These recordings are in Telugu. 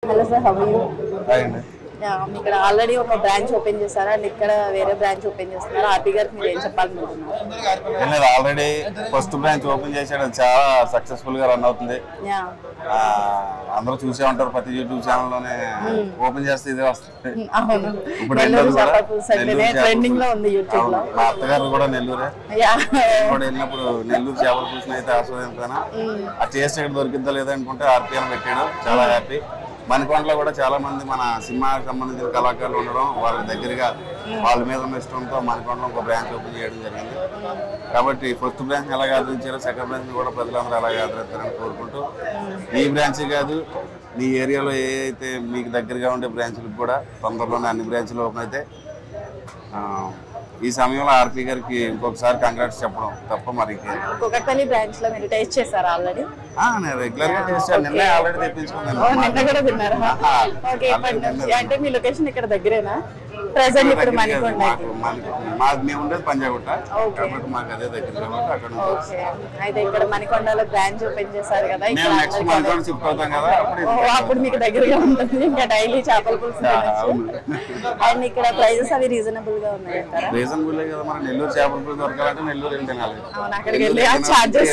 Hello sir how you hi అండి ఇక్కడ ఆల్రెడీ ఒక బ్రాంచ్ ఓపెన్ చేశారా అండ్ ఇక్కడ వేరే బ్రాంచ్ ఓపెన్ చేస్తున్నారు ఆర్పీ గారికి మీరు ఏం చెప్పాలనుకుంటున్నారు ఏం లేదు ఆల్రెడీ ఫస్ట్ బ్రాంచ్ ఓపెన్ చేశాడు అది చాలా సక్సెస్ఫుల్ గా రన్ అవుతుంది యా ఆ, అందరూ చూసే ఉంటారు ప్రతి యూట్యూబ్ ఛానల్ లోనే ఓపెన్ చేస్తే ఇదే వస్తుంది అవును ఇప్పుడు నెల్లూరు రెండోది కూడా చేపల పులుసు అంటేనే నెల్లూరు చేపల ట్రెండింగ్ లో పులుసు. ఉంది యూట్యూబ్ లో అవును, మా అత్తగారు కూడా నెల్లూరే యా కూడా వెళ్ళినప్పుడు నెల్లూరు చేపల పులుసుని అయితే ఆస్వాదించాను ఆ టేస్ట్ ఎక్కడ దొరికిందో లేదో అనుకుంటే ఆర్పిఎన్ పెట్టాడు చాలా హ్యాపీ మణికొండలో కూడా చాలా మంది మన సినిమాకి సంబంధించిన కళాకారులు ఉండడం వాళ్ళ దగ్గరగా వాళ్ళ మీద ఉన్న ఇష్టంతో మణికొండలో ఒక బ్రాంచ్ ఓపెన్ చేయడం జరిగింది కాబట్టి ఫస్ట్ బ్రాంచ్ ఎలాగ ఆదరించారో సెకండ్ బ్రాంచ్ కూడా ప్రజలందరూ అలాగే ఆదరిస్తారని కోరుకుంటూ ఈ బ్రాంచ్ కాదు మీ ఏరియాలో ఏ అయితే మీకు దగ్గరగా ఉండే బ్రాంచ్లకు కూడా తొందరలోనే అన్ని బ్రాంచ్లు ఓపెన్ అయితే ఆ, ఈ సమయంలో ఆర్పి గారికి ఇంకొకసారి కంగ్రాట్స్ చెప్పడం తప్ప మరి ఇంకేం. కుకట్పల్లి బ్రాంచ్ లో మీరు టేస్ట్ చేశారా ఆల్రెడీ ఆ, నేను రెగ్యులర్ గా చేస్తాను నిన్నే ఆల్రెడీ తెప్పించుకున్నాను నిన్న కూడా తిన్నారా ఆహా. ఓకే ఇప్పటి ఆల్రెడీ నుంచి తిన్నాను. అంటే మీ లొకేషన్ ఇక్కడ దగ్గరేనా ప్రెసెంట్ ఇప్పుడు దగ్గర కాదు, మణికొండ మాకు మనకి మాకు మేము ఉండేది పంజాగుట్ట ఓకే. కాబట్టి మాకు అదే దగ్గర కాబట్టి అక్కడ నుంచి ఓకే అయితే ఇక్కడ మణికొండలో బ్రాంచ్ ఓపెన్ చేశారు కదా ఇక్కడ మేము నెక్స్ట్ అందరికీ మంత్ షిఫ్ట్ అవుతాం కదా అప్పుడు ఓ, ఇది అప్పుడు మీకు దగ్గరగా ఉంటుంది ఇంకా డైలీ చేపల పులుసు ఆ, తినొచ్చు అవును అండ్ ఇక్కడ ప్రైజెస్ అవి రీజనబుల్ గా ఉన్నాయి అంటారా రీజనబుల్ కదా మన నెల్లూరు చేపల పులుసు దొరకాలంటే నెల్లూరు వెళ్ళి తినాలి అవును అక్కడికి వెళ్ళి ఆ చార్జెస్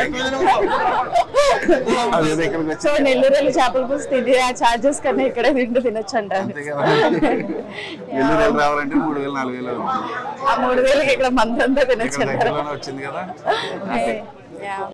అదే ఇక్కడికి వచ్చి సో నెల్లూరు వెళ్ళి చేపల పులుసు తిని ఆ చార్జెస్ కన్నా ఇక్కడే తింటూ తినొచ్చు అంటారు అంతే కదా నెల్లూరు వెళ్ళి రావాలంటే మూడు వేలు నాలుగు వేలు అవుతుంది ఆ మూడు వేలకి ఇక్కడ మందంతా తినొచ్చు ఇక్కడ అంటారు దగ్గరలోనే వచ్చింది కదా Yeah.